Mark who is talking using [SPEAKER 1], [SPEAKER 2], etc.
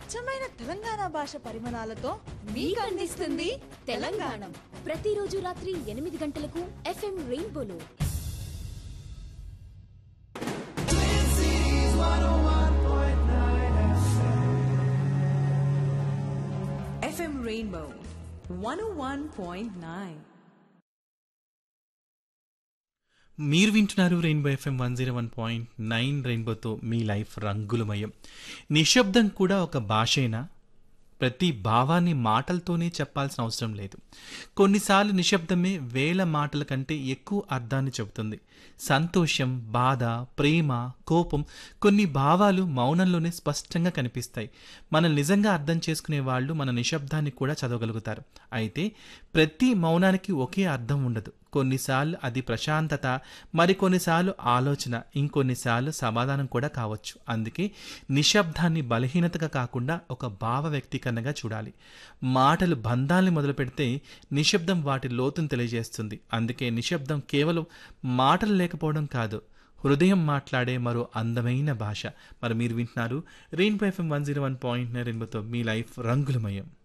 [SPEAKER 1] అచ్చమైన తెలంగాణ భాష పరిమాణాలతో
[SPEAKER 2] మీకు అందిస్తుంది తెలంగాణ ప్రతిరోజు రాత్రి ఎనిమిది గంటలకు ఎఫ్ఎం రెయిన్బోలో
[SPEAKER 3] FM Rainbow 101.9.
[SPEAKER 4] మీరు వింటున్నారు rainbow FM one zero one point nine రెయిన్బోతో మీ లైఫ్ రంగులమయం నిశ్శబ్దం కూడా ఒక భాషేనా ప్రతి భావాన్ని మాటలతోనే చెప్పాల్సిన అవసరం లేదు కొన్నిసార్లు నిశ్శబ్దమే వేల మాటల కంటే ఎక్కువ అర్థాన్ని చెబుతుంది సంతోషం బాధ ప్రేమ కోపం కొన్ని భావాలు మౌనంలోనే స్పష్టంగా కనిపిస్తాయి మనం నిజంగా అర్థం చేసుకునే వాళ్ళు మన నిశ్శబ్దాన్ని కూడా చదవగలుగుతారు అయితే ప్రతి మౌనానికి ఒకే అర్థం ఉండదు కొన్నిసార్లు అది ప్రశాంతత మరికొన్నిసార్లు ఆలోచన ఇంకొన్నిసార్లు సమాధానం కూడా కావచ్చు అందుకే నిశ్శబ్దాన్ని బలహీనతగా కాకుండా ఒక భావ వ్యక్తీకరణగా చూడాలి మాటలు బంధాల్ని మొదలు పెడితే నిశ్శబ్దం వాటి లోతును తెలియజేస్తుంది అందుకే నిశ్శబ్దం కేవలం మాటలు లేకపోవడం కాదు హృదయం మాట్లాడే మరో అందమైన భాష మరి మీరు వింటున్నారు rainbow FM one zero one point రెయిన్బోతో మీ లైఫ్ రంగులమయం